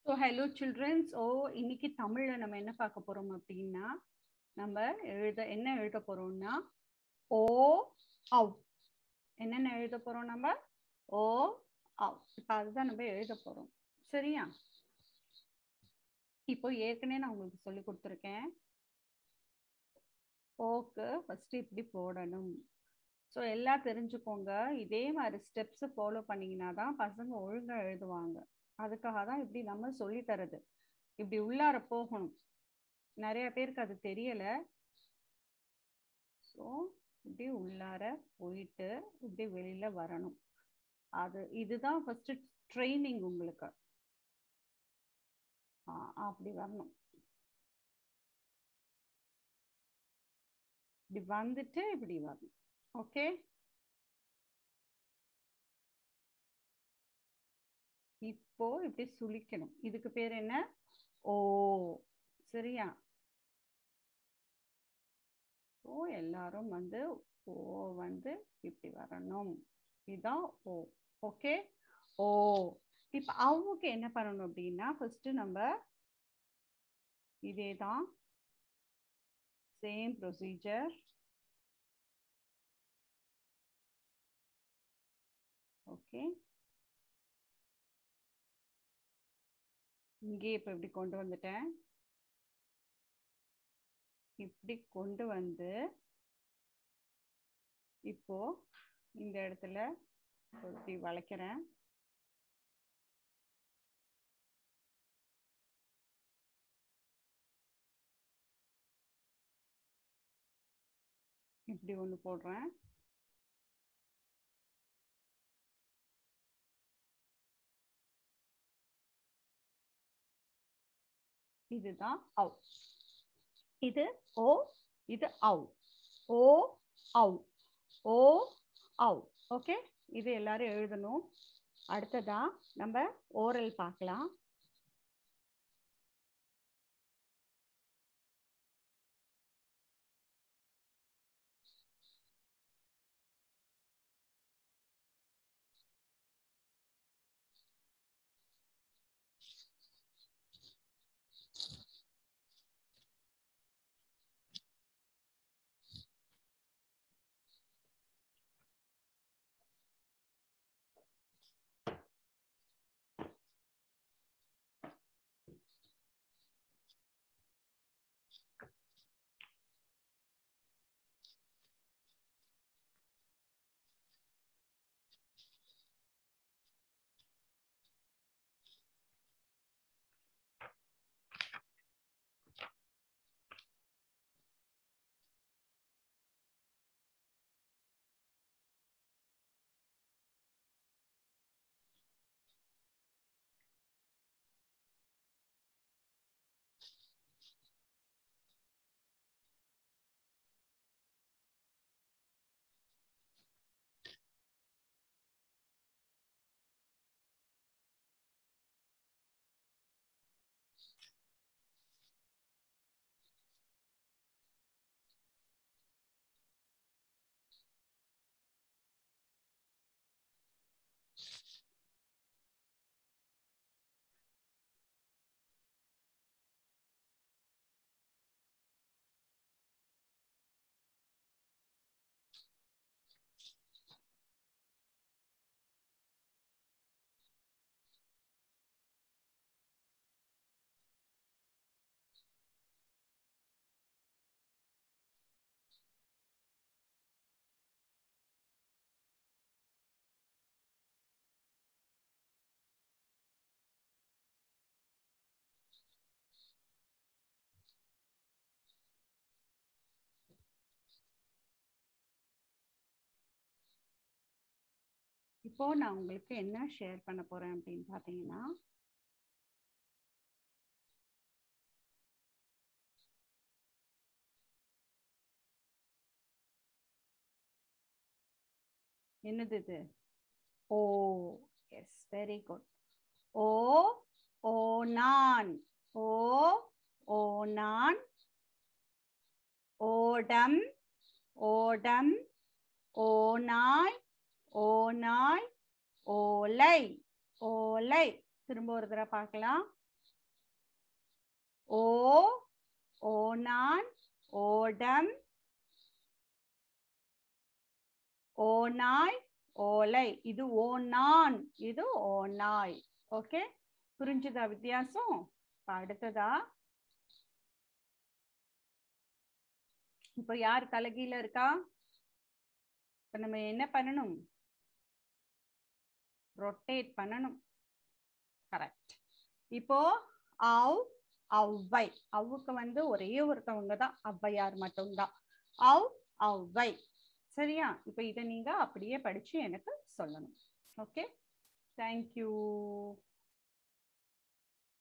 so hello children's ஓ இன்னைக்கு தமிழ்ல நம்ம என்ன பார்க்க போறோம் அப்படின்னா நம்ம எழுத என்ன எழுத போறோம்னா ஓ அவ் என்னென்ன எழுத போறோம் நம்ம ஓ அவ் இப்போ அதுதான் நம்ம எழுத போறோம் சரியா இப்போ ஏற்கனவே நான் உங்களுக்கு சொல்லி கொடுத்துருக்கேன் ஓக்கு ஃபர்ஸ்ட் இப்படி போடணும் ஸோ எல்லாம் தெரிஞ்சுக்கோங்க இதே மாதிரி ஸ்டெப்ஸ் ஃபாலோ பண்ணீங்கன்னா தான் பசங்க ஒழுங்கா எழுதுவாங்க அதுக்காக தான் இப்படி நம்ம சொல்லி தரது இப்படி உள்ளார போகணும் நிறைய பேருக்கு அது தெரியல ஸோ இப்படி உள்ளார போயிட்டு இப்படி வெளியில வரணும் அது இதுதான் ஃபர்ஸ்ட் ட்ரைனிங் உங்களுக்கு ஆ, அப்படி வரணும் இப்படி வந்துட்டு இப்படி வரணும் ஓகே இப்போ இப்படி சுளிக்கணும் இதுக்கு பேர் என்ன ஓ சரியா ஓ எல்லாரும் வந்து ஓ வந்து இப்படி வரணும் இதுதான் ஓ ஓகே ஓ இப்ப அவுக்கு என்ன பண்ணணும் அப்படின்னா ஃபர்ஸ்ட் நம்ம இதே தான் சேம் ப்ரொசீஜர் ஓகே இங்கே இப்ப இப்படி கொண்டு வந்துட்டேன் இப்படி கொண்டு வந்து இப்போ இந்த இடத்துல இப்படி வளைக்கிறேன் இப்படி ஒண்ணு போடுறேன் இதுதான் அவ் இது ஓ இது அவ் ஓ அவ் ஓ அவ் ஓகே இது எல்லாரும் எழுதணும் அடுத்ததா நம்ம ஓரல் பார்க்கலாம் இப்போ நான் உங்களுக்கு என்ன ஷேர் பண்ண போறேன் அப்படின்னு பார்த்தீங்கன்னா என்னது இது oh yes very good oh oh நான் ஓ ஓ நான் ஓடம் ஓடம் ஓநாய் ஓநாய் ஓலை ஓலை திரும்ப ஒரு தடவை பார்க்கலாம் ஓ ஓனான் ஓடம் ஓநாய் ஓலை இது ஓநான் இது ஓநாய் ஓகே புரிஞ்சுதா வித்தியாசம் இப்ப அடுத்ததா இப்போ யார் தலைகீழ இருக்கா இப்ப நம்ம என்ன பண்ணணும் ரொட்டேட் பண்ணணும் கரெக்ட் இப்போ அவ் ஔவை அவ்வுக்கு வந்து ஒரே ஒருத்தவங்க தான் ஔவையார் மட்டும்தான் அவ் ஔவை சரியா இப்போ இதை நீங்க அப்படியே படிச்சு எனக்கு சொல்லணும் ஓகே தேங்க்யூ